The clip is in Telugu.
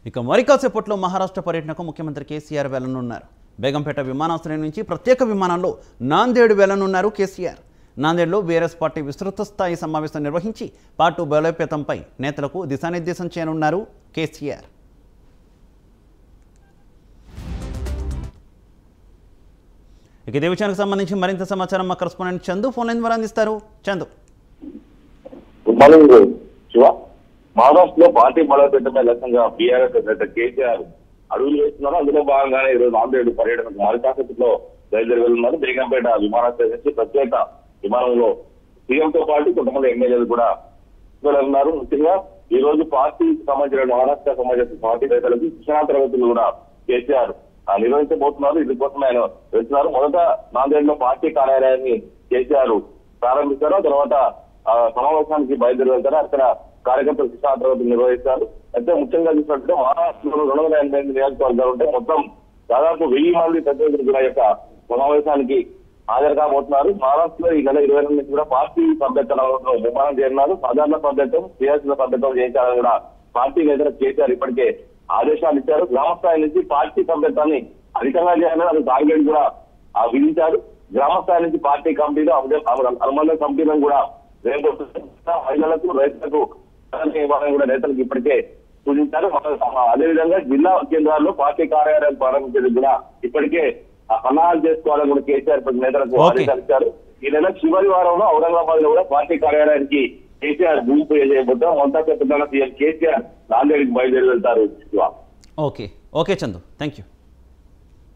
ఇక మరి కాసేపట్లో మహారాష్ట్ర పర్యటనకు ముఖ్యమంత్రి కేసీఆర్ వెళ్లనున్నారు బేగంపేట విమానాశ్రయం నుంచి ప్రత్యేక విమానంలో నాందేడ్ వెళ్లనున్నారు కేసీఆర్ నాందేడ్లో బీఆర్ఎస్ పార్టీ విస్తృత స్థాయి సమావేశం నిర్వహించి పార్టీ బలోపేతంపై నేతలకు దిశానిర్దేశం చేయనున్నారు కేసీఆర్ ఇక ఇదే విషయానికి సంబంధించి మరింత సమాచారం మా కరస్పాండెంట్ చందు ఫోన్ లైన్ ద్వారా అందిస్తారు చందు గుడ్ మార్నింగ్ శివ మహారాష్ట్రలో పార్టీ బలోపేతమే లక్ష్యంగా బీఆర్ఎస్ అధినేత కేసీఆర్ అడుగులు వేస్తున్నారు అందులో భాగంగానే ఈరోజు నాందేడ్ పర్యటనకు మరికాసేపట్లో బయలుదేరి వెళ్తున్నారు బేగంపేట విమానాశ్రయం నుంచి ప్రత్యేక విమానంలో సీఎంతో పాటు కొంతమంది ఎమ్మెల్యేలు కూడా వెళ్తున్నారు ముఖ్యంగా ఈ రోజు పార్టీకి సంబంధించిన మహారాష్ట్ర సంబంధించిన పార్టీ నేతలకు శిక్షణా తరగతులు కూడా కేసీఆర్ ఆ, నిర్వహించబోతున్నారు ఇందుకోసం ఆయన వెళ్తున్నారు మొదట నాందేడ్ లో పార్టీ కార్యాలయాన్ని కేసీఆర్ ప్రారంభిస్తారు ఆ తర్వాత ఆ, సమావేశానికి బయలుదేరి వెళ్తారు అక్కడ కార్యకర్తలు శిక్షణా తరగతులు నిర్వహిస్తారు అయితే ముఖ్యంగా చూసినట్టు మహారాష్ట్రలో రెండు వందల ఎనభై ఎనిమిది నియోజకవర్గాలు ఉంటే మొత్తం దాదాపు వెయ్యి మంది ప్రతినిధులు కూడా యొక్క సమావేశానికి హాజరు కాబోతున్నారు మహారాష్ట్రలో ఈ నెల ఇరవై రెండు నుంచి కూడా పార్టీ సభ్యత్వంలో నిర్మాణం చేయనున్నారు సాధారణ సభ్యత్వం క్రియాశీల సభ్యత్వం చేయించాలని కూడా పార్టీ నేతలు కేసీఆర్ ఇప్పటికే ఆదేశాలు ఇచ్చారు గ్రామ స్థాయి నుంచి పార్టీ సభ్యత్వాన్ని అధికంగా చేయాలని అది టార్గెట్ కూడా ఆ, విధించారు గ్రామ స్థాయి నుంచి పార్టీ కమిటీలు అమలు- అనుబంధ కమిటీలను కూడా రేపు మహిళలకు రైతులకు సహాయం ఇవ్వాలని కూడా నేతలకు ఇప్పటికే సూచించారు మన- అదేవిధంగా జిల్లా కేంద్రాల్లో పార్టీ కార్యాలయాలు ప్రారంభించేందుకు కూడా ఇప్పటికే ఆ సన్నాహాలు చేసుకోవాలని కూడా కేసీఆర్ ప్రతి నేతలకు ఓకే. ఆదేశాలు ఇచ్చారు ఈ నెల చివరి వారంలో ఔరంగాబాద్ లో కూడా పార్టీ కార్యాలయానికి కేసీఆర్ భూమి పూజ చేయబోతాం మొంతా పెద్దల సీఎం కేసీఆర్ నాందేడికి బయలుదేరి వెళ్తారు Shiva okay okay Chandu thank you